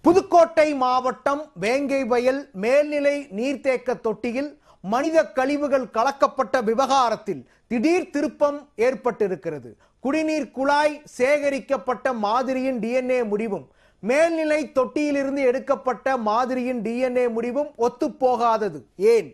புதுக்கோட்டை மாவட்டம் வேங்கை வயல் மேல்நிலை நீர்த்தேக்க தொட்டியில் மனித கழிவுகள் கலக்கப்பட்ட விவகாரத்தில் திடீர் திருப்பம் ஏற்பட்டிருக்கிறது குடிநீர் குழாய் சேகரிக்கப்பட்ட மாதிரியின் டிஎன்ஏ முடிவும் மேல்நிலை தொட்டியிலிருந்து எடுக்கப்பட்ட மாதிரியின் டிஎன்ஏ முடிவும் ஒத்துப்போகாதது ஏன்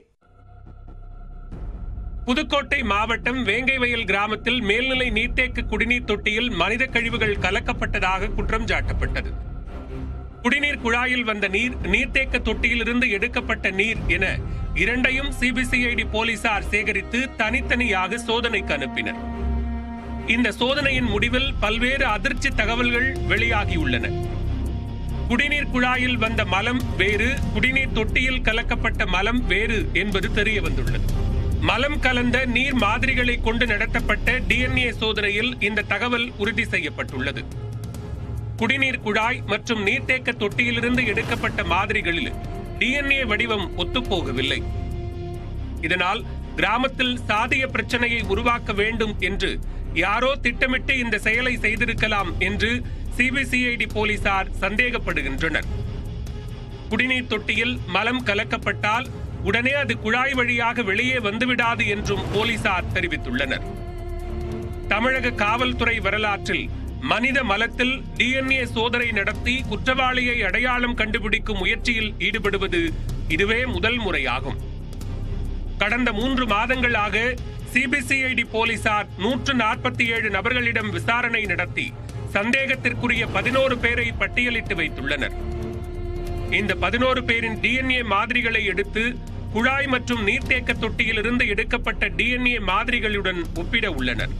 புதுக்கோட்டை மாவட்டம் வேங்கைவயல் கிராமத்தில் மேல்நிலை நீர்த்தேக்க குடிநீர் தொட்டியில் மனித கழிவுகள் கலக்கப்பட்டதாக குற்றம் சாட்டப்பட்டது குடிநீர் குழாயில் வந்த நீர் நீர்த்தேக்க தொட்டியிலிருந்து எடுக்கப்பட்ட நீர் என இரண்டையும் சிபிசிஐடி போலீசார் சேகரித்து தனித்தனியாக சோதனைக்கு அனுப்பினர் இந்த சோதனையின் முடிவில் பல்வேறு அதிர்ச்சி தகவல்கள் வெளியாகியுள்ளன குடிநீர் குழாயில் வந்த மலம் வேறு குடிநீர் தொட்டியில் கலக்கப்பட்ட மலம் வேறு என்பது தெரிய வந்துள்ளது மலம் கலந்த நீர் மாதிரிகளை கொண்டு நடத்தப்பட்ட டிஎன்ஏ சோதனையில் இந்த தகவல் உறுதி செய்யப்பட்டுள்ளது குடிநீர் குழாய் மற்றும் நீர்த்தேக்க தொட்டியிலிருந்து எடுக்கப்பட்ட மாதிரிகளில் டிஎன்ஏ வடிவம் ஒத்துப்போகவில்லை இதனால் கிராமத்தில் சாதிய பிரச்சனையை உருவாக்க வேண்டும் என்று யாரோ திட்டமிட்டு இந்த செயலை செய்திருக்கலாம் என்று சிபிசிஐடி போலீசார் சந்தேகப்படுகின்றனர் குடிநீர் தொட்டியில் மலம் கலக்கப்பட்டால் உடனே அது குழாய் வழியாக வெளியே வந்துவிடாது என்றும் போலீசார் தெரிவித்துள்ளனர் தமிழக காவல்துறை வரலாற்றில் மனித மலத்தில் டிஎன்ஏ சோதனை நடத்தி குற்றவாளியை அடையாளம் கண்டுபிடிக்கும் முயற்சியில் ஈடுபடுவது இதுவே முதல் முறையாகும் கடந்த மூன்று மாதங்களாக சிபிசிஐடி போலீசார் நூற்று நாற்பத்தி ஏழு நபர்களிடம் விசாரணை நடத்தி சந்தேகத்திற்குரிய பதினோரு பேரை பட்டியலிட்டு வைத்துள்ளனர் இந்த பதினோரு பேரின் டிஎன்ஏ மாதிரிகளை எடுத்து குழாய் மற்றும் நீர்த்தேக்க தொட்டியிலிருந்து எடுக்கப்பட்ட டிஎன்ஏ மாதிரிகளுடன் ஒப்பிட உள்ளனர்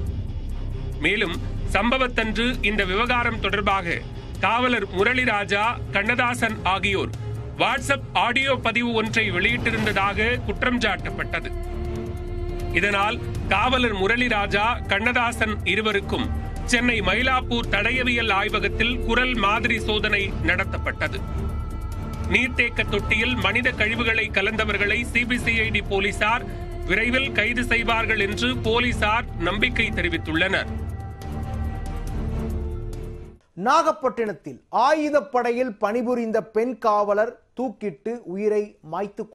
மேலும் சம்பவத்தன்று இந்த விவகாரம் தொடர்பாக காவலர் முரளிராஜா கண்ணதாசன் ஆகியோர் வாட்ஸ்அப் ஆடியோ பதிவு ஒன்றை வெளியிட்டிருந்ததாக குற்றம் சாட்டப்பட்டது இதனால் காவலர் முரளிராஜா கண்ணதாசன் இருவருக்கும் சென்னை மயிலாப்பூர் தடயவியல் ஆய்வகத்தில் குரல் மாதிரி சோதனை நடத்தப்பட்டது நீர்த்தேக்க தொட்டியில் மனித கழிவுகளை கலந்தவர்களை சிபிசிஐடி போலீசார் விரைவில் கைது செய்வார்கள் என்று போலீசார் நம்பிக்கை தெரிவித்துள்ளனர் நாகப்பட்டினத்தில் ஆயுதப்படையில் பணிபுரிந்த பெண் காவலர் தூக்கிட்டு உயிரை மாய்த்து